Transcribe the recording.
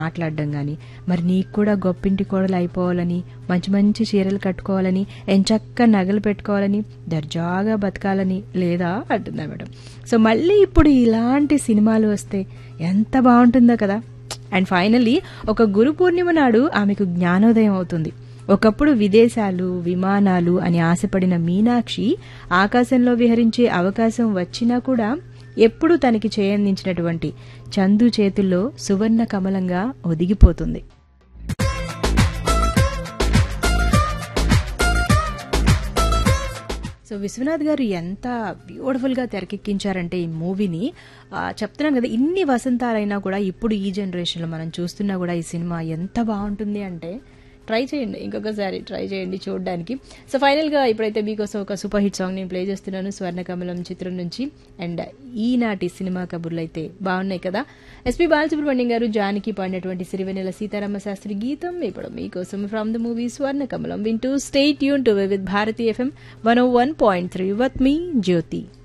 మాట్లాడడం కానీ మరి నీకు కూడా గొప్పింటి కోడలు అయిపోవాలని మంచి మంచి చీరలు కట్టుకోవాలని ఎంచక్క నగలు పెట్టుకోవాలని దర్జాగా బతకాలని లేదా అంటున్నా మేడం సో మళ్ళీ ఇప్పుడు ఇలాంటి సినిమాలు వస్తే ఎంత బాగుంటుందో కదా అండ్ ఫైనల్లీ ఒక గురు పూర్ణిమ నాడు ఆమెకు జ్ఞానోదయం అవుతుంది ఒకప్పుడు విదేశాలు విమానాలు అని ఆశపడిన మీనాక్షి ఆకాశంలో విహరించే అవకాశం వచ్చినా కూడా ఎప్పుడూ తనకి చేయందించినటువంటి చందు చేతుల్లో సువర్ణ కమలంగా ఒదిగిపోతుంది సో విశ్వనాథ్ గారు ఎంత బ్యూటిఫుల్గా తెరకెక్కించారంటే ఈ మూవీని ఆ, చెప్తున్నాను కదా ఇన్ని వసంతాలైనా కూడా ఇప్పుడు ఈ జనరేషన్లో మనం చూస్తున్నా కూడా ఈ సినిమా ఎంత బాగుంటుంది అంటే ట్రై చేయండి ఇంకొకసారి ట్రై చేయండి చూడడానికి సో ఫైనల్గా ఇప్పుడైతే మీకోసం ఒక సూపర్ హిట్ సాంగ్ నేను ప్లే చేస్తున్నాను స్వర్ణకమలం చిత్రం నుంచి అండ్ ఈనాటి సినిమా కబుర్లు అయితే బాగున్నాయి కదా ఎస్పి బాలసుబ్రహ్మణ్యం గారు జానకి పాడినటువంటి సిరివెన్నెల సీతారామ శాస్త్రి గీతం ఇప్పుడు మీకోసం ఫ్రమ్ ద మూవీ స్వర్ణకమలం వింటూ స్టేట్ యూన్ to with Bharati FM one O one point three with me Jyothi